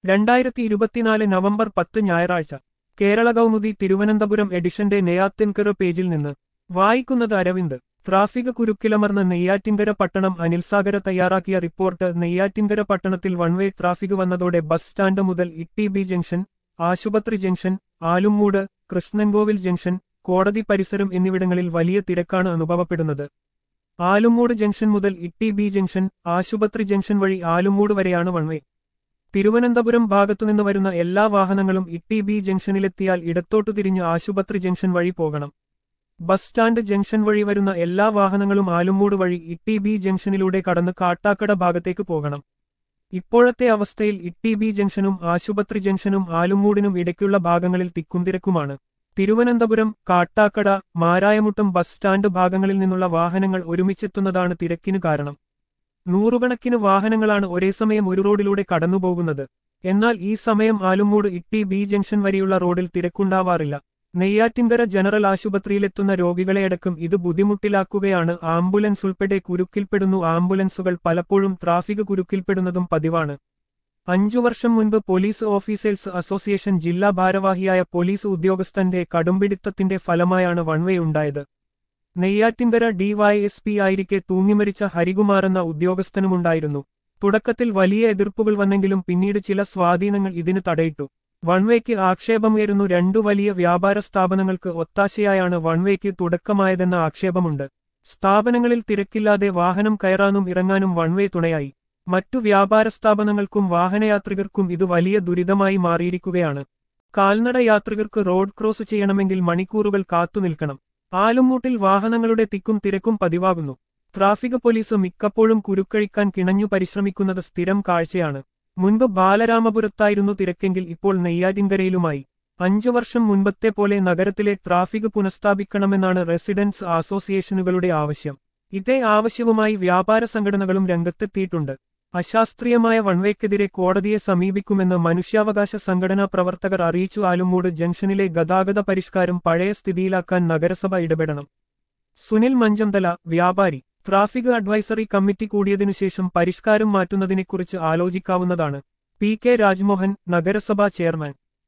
രണ്ടായിരത്തി ഇരുപത്തിനാല് നവംബർ പത്ത് ഞായറാഴ്ച കേരള കൗമുദി തിരുവനന്തപുരം എഡിഷന്റെ നെയ്യാത്തിൻകര പേജിൽ നിന്ന് വായിക്കുന്നത് അരവിന്ദ് ട്രാഫിക് കുരുക്കിലമർന്ന് നെയ്യാറ്റിൻകര പട്ടണം അനിൽസാഗര തയ്യാറാക്കിയ റിപ്പോർട്ട് നെയ്യാറ്റിൻകര പട്ടണത്തിൽ വൺവേ ട്രാഫിക് വന്നതോടെ ബസ് സ്റ്റാൻഡ് മുതൽ ഇട്ടി ബി ജംഗ്ഷൻ ആശുപത്രി ജംഗ്ഷൻ ആലുമ്മൂട് കൃഷ്ണൻകോവിൽ ജംഗ്ഷൻ കോടതി പരിസരം എന്നിവിടങ്ങളിൽ വലിയ തിരക്കാണ് അനുഭവപ്പെടുന്നത് ആലുമ്മൂട് ജംഗ്ഷൻ മുതൽ ഇട്ടി ബി ജംഗ്ഷൻ ആശുപത്രി ജംഗ്ഷൻ വഴി ആലുമ്മൂട് വരെയാണ് വൺവേ തിരുവനന്തപുരം ഭാഗത്തുനിന്ന് വരുന്ന എല്ലാ വാഹനങ്ങളും ഇട്ടി ബി ജംഗ്ഷനിലെത്തിയാൽ ഇടത്തോട്ടു തിരിഞ്ഞ് ആശുപത്രി ജംഗ്ഷൻ വഴി പോകണം ബസ് സ്റ്റാൻഡ് ജംഗ്ഷൻ വഴി വരുന്ന എല്ലാ വാഹനങ്ങളും ആലുമ്മൂട് വഴി ഇട്ടി ബി ജംഗ്ഷനിലൂടെ കടന്ന് കാട്ടാക്കട ഭാഗത്തേക്ക് പോകണം ഇപ്പോഴത്തെ അവസ്ഥയിൽ ഇട്ടി ബി ജംഗ്ഷനും ആശുപത്രി ജംഗ്ഷനും ആലുമ്മൂടിനും ഇടയ്ക്കുള്ള ഭാഗങ്ങളിൽ തിക്കുംതിരക്കുമാണ് തിരുവനന്തപുരം കാട്ടാക്കട മാരായമുട്ടം ബസ് സ്റ്റാൻഡ് ഭാഗങ്ങളിൽ നിന്നുള്ള വാഹനങ്ങൾ ഒരുമിച്ചെത്തുന്നതാണ് തിരക്കിനു കാരണം നൂറുകണക്കിന് വാഹനങ്ങളാണ് ഒരേ സമയം ഒരു റോഡിലൂടെ കടന്നുപോകുന്നത് എന്നാൽ ഈ സമയം ആലുമ്മൂട് ഇട്ടി ബി ജംഗ്ഷൻ വരെയുള്ള റോഡിൽ തിരക്കുണ്ടാവാറില്ല നെയ്യാറ്റിൻകര ജനറൽ ആശുപത്രിയിലെത്തുന്ന രോഗികളെയടക്കം ഇത് ബുദ്ധിമുട്ടിലാക്കുകയാണ് ആംബുലൻസ് ഉൾപ്പെടെ കുരുക്കിൽപ്പെടുന്നു ആംബുലൻസുകൾ പലപ്പോഴും ട്രാഫിക് കുരുക്കിൽപ്പെടുന്നതും പതിവാണ് അഞ്ചു വർഷം മുൻപ് പോലീസ് ഓഫീസേഴ്സ് അസോസിയേഷൻ ജില്ലാ ഭാരവാഹിയായ പോലീസ് ഉദ്യോഗസ്ഥന്റെ കടുംപിടിത്തത്തിന്റെ ഫലമായാണ് വൺവേ ഉണ്ടായത് നെയ്യാറ്റിൻകര ഡിവൈഎസ്പി ആയിരിക്കെ തൂങ്ങിമരിച്ച ഹരികുമാർ എന്ന ഉദ്യോഗസ്ഥനുമുണ്ടായിരുന്നു തുടക്കത്തിൽ വലിയ എതിർപ്പുകൾ വന്നെങ്കിലും പിന്നീട് ചില സ്വാധീനങ്ങൾ ഇതിന് തടയിട്ടു വൺവേക്ക് ആക്ഷേപമുയരുന്നു രണ്ടു വലിയ വ്യാപാര സ്ഥാപനങ്ങൾക്ക് ഒത്താശയായാണ് വൺവേക്ക് തുടക്കമായതെന്ന ആക്ഷേപമുണ്ട് സ്ഥാപനങ്ങളിൽ തിരക്കില്ലാതെ വാഹനം കയറാനും ഇറങ്ങാനും വൺവേ തുണയായി മറ്റു വ്യാപാര സ്ഥാപനങ്ങൾക്കും വാഹനയാത്രികർക്കും ഇത് വലിയ ദുരിതമായി മാറിയിരിക്കുകയാണ് കാൽനട യാത്രികർക്ക് റോഡ് ക്രോസ് ചെയ്യണമെങ്കിൽ മണിക്കൂറുകൾ കാത്തുനിൽക്കണം ആലുമൂട്ടിൽ വാഹനങ്ങളുടെ തിക്കും തിരക്കും പതിവാകുന്നു ട്രാഫിക് പോലീസ് മിക്കപ്പോഴും കുരുക്കഴിക്കാൻ കിണഞ്ഞു പരിശ്രമിക്കുന്നത് സ്ഥിരം കാഴ്ചയാണ് മുൻപ് ബാലരാമപുരത്തായിരുന്നു തിരക്കെങ്കിൽ ഇപ്പോൾ നെയ്യാറ്റിൻകരയിലുമായി അഞ്ചു വർഷം മുൻപത്തെ പോലെ നഗരത്തിലെ ട്രാഫിക് പുനഃസ്ഥാപിക്കണമെന്നാണ് റെസിഡൻസ് അസോസിയേഷനുകളുടെ ആവശ്യം ഇതേ ആവശ്യവുമായി വ്യാപാര സംഘടനകളും രംഗത്തെത്തിയിട്ടുണ്ട് അശാസ്ത്രീയമായ വൺവേക്കെതിരെ കോടതിയെ സമീപിക്കുമെന്ന് മനുഷ്യാവകാശ സംഘടനാ പ്രവർത്തകർ അറിയിച്ചു ആലുമൂട് ജംഗ്ഷനിലെ ഗതാഗത പരിഷ്കാരം പഴയ സ്ഥിതിയിലാക്കാൻ നഗരസഭ ഇടപെടണം സുനിൽ മഞ്ചന്തല വ്യാപാരി ട്രാഫിക് അഡ്വൈസറി കമ്മിറ്റി കൂടിയതിനുശേഷം പരിഷ്കാരം മാറ്റുന്നതിനെക്കുറിച്ച് ആലോചിക്കാവുന്നതാണ് പി കെ രാജ്മോഹൻ നഗരസഭാ ചെയർമാൻ